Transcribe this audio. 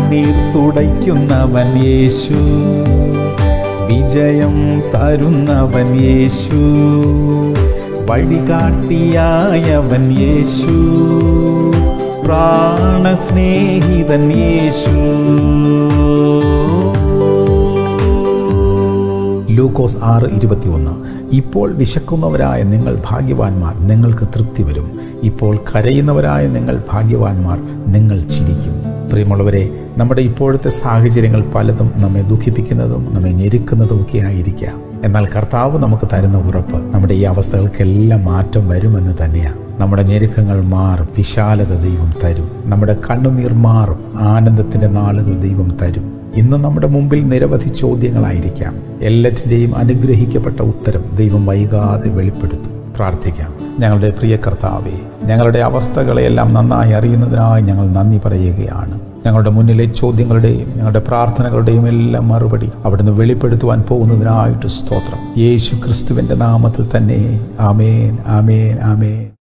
കണ്ണീർ തുടയ്ക്കുന്നവൻ യേശു വിജയം തരുന്നവൻ യേശു വഴികാട്ടിയായവൻ യേശു പ്രാണസ്നേഹിതൻ യേശു ലൂക്കോസ് ആറ് ഇരുപത്തിയൊന്ന് ഇപ്പോൾ വിശക്കുന്നവരായ നിങ്ങൾ ഭാഗ്യവാന്മാർ നിങ്ങൾക്ക് തൃപ്തി വരും ഇപ്പോൾ കരയുന്നവരായ നിങ്ങൾ ഭാഗ്യവാന്മാർ നിങ്ങൾ ചിരിക്കും പ്രിയമുള്ളവരെ നമ്മുടെ ഇപ്പോഴത്തെ സാഹചര്യങ്ങൾ പലതും നമ്മെ ദുഃഖിപ്പിക്കുന്നതും നമ്മെ ഞെരുക്കുന്നതും ഒക്കെ ആയിരിക്കാം എന്നാൽ കർത്താവ് നമുക്ക് തരുന്ന ഉറപ്പ് നമ്മുടെ ഈ അവസ്ഥകൾക്കെല്ലാം മാറ്റം വരുമെന്ന് തന്നെയാണ് നമ്മുടെ ഞെരുക്കങ്ങൾ മാറും വിശാലത ദൈവം തരും നമ്മുടെ കണ്ണുനീർ മാറും ആനന്ദത്തിൻ്റെ നാളുകൾ ദൈവം തരും ഇന്ന് നമ്മുടെ മുമ്പിൽ നിരവധി ചോദ്യങ്ങളായിരിക്കാം എല്ലാറ്റിൻ്റെയും അനുഗ്രഹിക്കപ്പെട്ട ഉത്തരം ദൈവം വൈകാതെ വെളിപ്പെടുത്തും പ്രാർത്ഥിക്കാം ഞങ്ങളുടെ പ്രിയ കർത്താവെ ഞങ്ങളുടെ അവസ്ഥകളെയെല്ലാം നന്നായി അറിയുന്നതിനായി ഞങ്ങൾ നന്ദി പറയുകയാണ് ഞങ്ങളുടെ മുന്നിലെ ചോദ്യങ്ങളുടെയും ഞങ്ങളുടെ പ്രാർത്ഥനകളുടെയും എല്ലാം മറുപടി അവിടുന്ന് വെളിപ്പെടുത്തുവാൻ പോകുന്നതിനായിട്ട് സ്തോത്രം യേശു ക്രിസ്തുവിൻ്റെ നാമത്തിൽ തന്നെ ആമേൻ ആമേൻ ആമേൻ